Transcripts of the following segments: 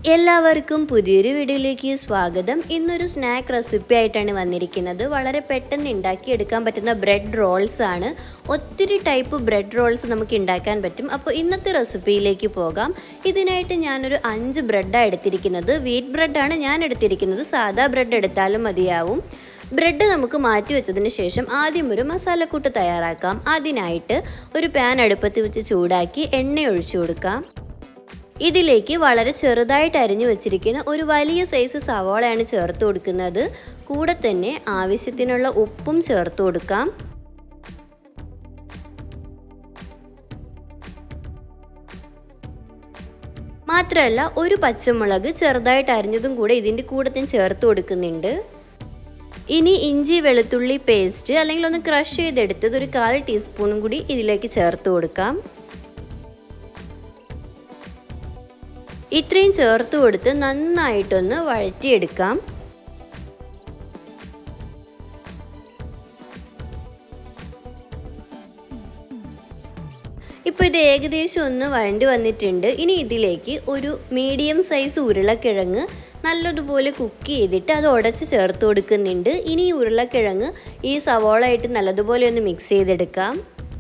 എല്ലാവർക്കും പുതിയൊരു വീഡിയോയിലേക്ക് സ്വാഗതം ഇന്നൊരു സ്നാക്ക് റെസിപ്പി ആയിട്ടാണ് വന്നിരിക്കുന്നത് വളരെ പെട്ടെന്ന് ഉണ്ടാക്കിയെടുക്കാൻ പറ്റുന്ന ബ്രെഡ് റോൾസ് ആണ് ഒത്തിരി ടൈപ്പ് ബ്രെഡ് റോൾസ് നമുക്ക് ഉണ്ടാക്കാൻ പറ്റും അപ്പോൾ ഇന്നത്തെ റെസിപ്പിയിലേക്ക് പോകാം ഇതിനായിട്ട് ഞാനൊരു അഞ്ച് ബ്രെഡാണ് എടുത്തിരിക്കുന്നത് വീറ്റ് ബ്രെഡാണ് ഞാൻ എടുത്തിരിക്കുന്നത് സാധാ ബ്രെഡ് എടുത്താലും മതിയാവും ബ്രെഡ് നമുക്ക് മാറ്റി വെച്ചതിന് ശേഷം ആദ്യം ഒരു മസാലക്കൂട്ട് തയ്യാറാക്കാം അതിനായിട്ട് ഒരു പാൻ അടുപ്പത്ത് വെച്ച് ചൂടാക്കി എണ്ണ ഒഴിച്ചു കൊടുക്കാം ഇതിലേക്ക് വളരെ ചെറുതായിട്ട് അരിഞ്ഞു വെച്ചിരിക്കുന്ന ഒരു വലിയ സൈസ് സവാളയാണ് ചേർത്ത് കൊടുക്കുന്നത് കൂടെ തന്നെ ആവശ്യത്തിനുള്ള ഉപ്പും ചേർത്ത് കൊടുക്കാം മാത്രമല്ല ഒരു പച്ചമുളക് ചെറുതായിട്ട് അരിഞ്ഞതും കൂടെ ഇതിൻ്റെ കൂടെ തന്നെ ചേർത്ത് കൊടുക്കുന്നുണ്ട് ഇനി ഇഞ്ചി വെളുത്തുള്ളി പേസ്റ്റ് അല്ലെങ്കിൽ ഒന്ന് ക്രഷ് ചെയ്തെടുത്തത് ഒരു കാൽ ടീസ്പൂണും കൂടി ഇതിലേക്ക് ചേർത്ത് കൊടുക്കാം ഇത്രയും ചേർത്ത് കൊടുത്ത് നന്നായിട്ടൊന്ന് വഴറ്റിയെടുക്കാം ഇപ്പോൾ ഇത് ഏകദേശം ഒന്ന് വഴണ്ടി വന്നിട്ടുണ്ട് ഇനി ഇതിലേക്ക് ഒരു മീഡിയം സൈസ് ഉരുളക്കിഴങ്ങ് നല്ലതുപോലെ കുക്ക് ചെയ്തിട്ട് അത് ഉടച്ച് ചേർത്ത് കൊടുക്കുന്നുണ്ട് ഇനി ഈ ഉരുളക്കിഴങ്ങ് ഈ സവോളായിട്ട് നല്ലതുപോലെ ഒന്ന് മിക്സ് ചെയ്തെടുക്കാം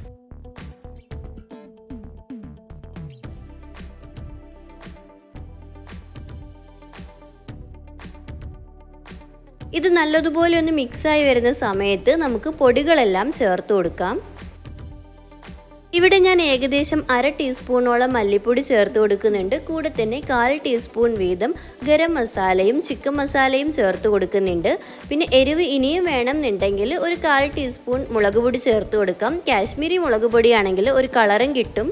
ഇത് നല്ലതുപോലെ ഒന്ന് മിക്സായി വരുന്ന സമയത്ത് നമുക്ക് പൊടികളെല്ലാം ചേർത്ത് കൊടുക്കാം ഇവിടെ ഞാൻ ഏകദേശം അര ടീസ്പൂണോളം മല്ലിപ്പൊടി ചേർത്ത് കൊടുക്കുന്നുണ്ട് കൂടെ തന്നെ കാൽ ടീസ്പൂൺ വീതം ഗരം മസാലയും ചിക്കൻ മസാലയും ചേർത്ത് കൊടുക്കുന്നുണ്ട് പിന്നെ എരിവ് ഇനിയും വേണമെന്നുണ്ടെങ്കിൽ ഒരു കാൽ ടീസ്പൂൺ മുളക് പൊടി ചേർത്ത് കൊടുക്കാം കാശ്മീരി മുളക് പൊടിയാണെങ്കിൽ ഒരു കളറും കിട്ടും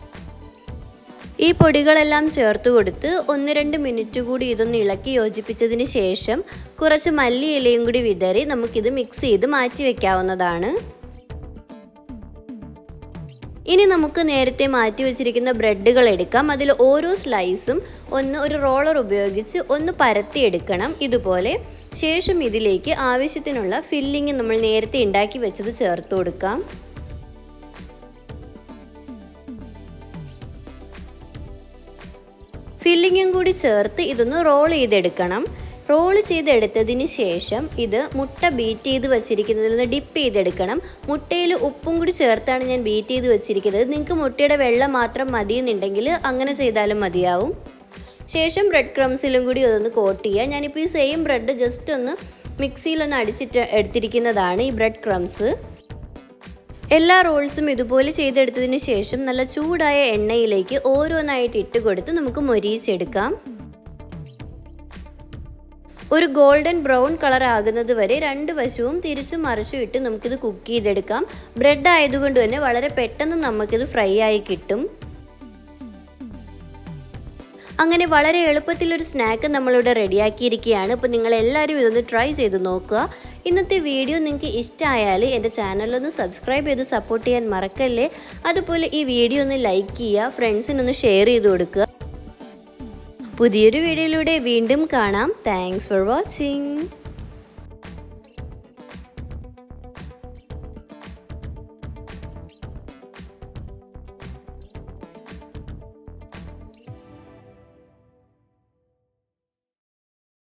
ഈ പൊടികളെല്ലാം ചേർത്ത് കൊടുത്ത് ഒന്ന് രണ്ട് മിനിറ്റ് കൂടി ഇതൊന്ന് ഇളക്കി യോജിപ്പിച്ചതിന് ശേഷം കുറച്ച് മല്ലി ഇലയും കൂടി വിതറി നമുക്കിത് മിക്സ് ചെയ്ത് മാറ്റി വെക്കാവുന്നതാണ് ഇനി നമുക്ക് നേരത്തെ മാറ്റി വെച്ചിരിക്കുന്ന ബ്രെഡുകൾ എടുക്കാം അതിൽ ഓരോ സ്ലൈസും ഒന്ന് ഒരു റോളർ ഉപയോഗിച്ച് ഒന്ന് പരത്തിയെടുക്കണം ഇതുപോലെ ശേഷം ഇതിലേക്ക് ആവശ്യത്തിനുള്ള ഫില്ലിങ് നമ്മൾ നേരത്തെ ഉണ്ടാക്കി വെച്ചത് ചേർത്ത് കൊടുക്കാം ഫില്ലിങ്ങും കൂടി ചേർത്ത് ഇതൊന്ന് റോൾ ചെയ്തെടുക്കണം റോൾ ചെയ്തെടുത്തതിന് ശേഷം ഇത് മുട്ട ബീറ്റ് ചെയ്ത് വെച്ചിരിക്കുന്നതിൽ നിന്ന് ഡിപ്പ് ചെയ്തെടുക്കണം മുട്ടയിൽ ഉപ്പും കൂടി ചേർത്താണ് ഞാൻ ബീറ്റ് ചെയ്ത് വെച്ചിരിക്കുന്നത് നിങ്ങൾക്ക് മുട്ടയുടെ വെള്ളം മാത്രം മതിയെന്നുണ്ടെങ്കിൽ അങ്ങനെ ചെയ്താലും മതിയാവും ശേഷം ബ്രെഡ് ക്രംസിലും കൂടി അതൊന്ന് കോട്ട് ചെയ്യുക ഞാനിപ്പോൾ ഈ സെയിം ബ്രെഡ് ജസ്റ്റ് ഒന്ന് മിക്സിയിലൊന്ന് അടിച്ചിട്ട് എടുത്തിരിക്കുന്നതാണ് ഈ ബ്രെഡ് ക്രംസ് എല്ലാ റോൾസും ഇതുപോലെ ചെയ്തെടുത്തതിന് ശേഷം നല്ല ചൂടായ എണ്ണയിലേക്ക് ഓരോന്നായിട്ട് ഇട്ട് കൊടുത്ത് നമുക്ക് മൊരിയിച്ചെടുക്കാം ഒരു ഗോൾഡൻ ബ്രൗൺ കളർ ആകുന്നത് വരെ രണ്ട് വശവും തിരിച്ചും മറിച്ചും ഇട്ട് നമുക്കിത് കുക്ക് ചെയ്തെടുക്കാം ബ്രെഡ് ആയതുകൊണ്ട് തന്നെ വളരെ പെട്ടെന്ന് നമുക്കിത് ഫ്രൈ ആയി കിട്ടും അങ്ങനെ വളരെ എളുപ്പത്തിൽ ഒരു സ്നാക്ക് നമ്മളിവിടെ റെഡിയാക്കിയിരിക്കുകയാണ് അപ്പോൾ നിങ്ങൾ എല്ലാവരും ഇതൊന്ന് ട്രൈ ചെയ്ത് നോക്കുക ഇന്നത്തെ വീഡിയോ നിങ്ങൾക്ക് ഇഷ്ടമായാൽ എൻ്റെ ചാനലൊന്ന് സബ്സ്ക്രൈബ് ചെയ്ത് സപ്പോർട്ട് ചെയ്യാൻ മറക്കല്ലേ അതുപോലെ ഈ വീഡിയോ ഒന്ന് ലൈക്ക് ചെയ്യുക ഫ്രണ്ട്സിനൊന്ന് ഷെയർ ചെയ്ത് കൊടുക്കുക പുതിയൊരു വീഡിയോയിലൂടെ വീണ്ടും കാണാം താങ്ക്സ് ഫോർ വാച്ചിങ്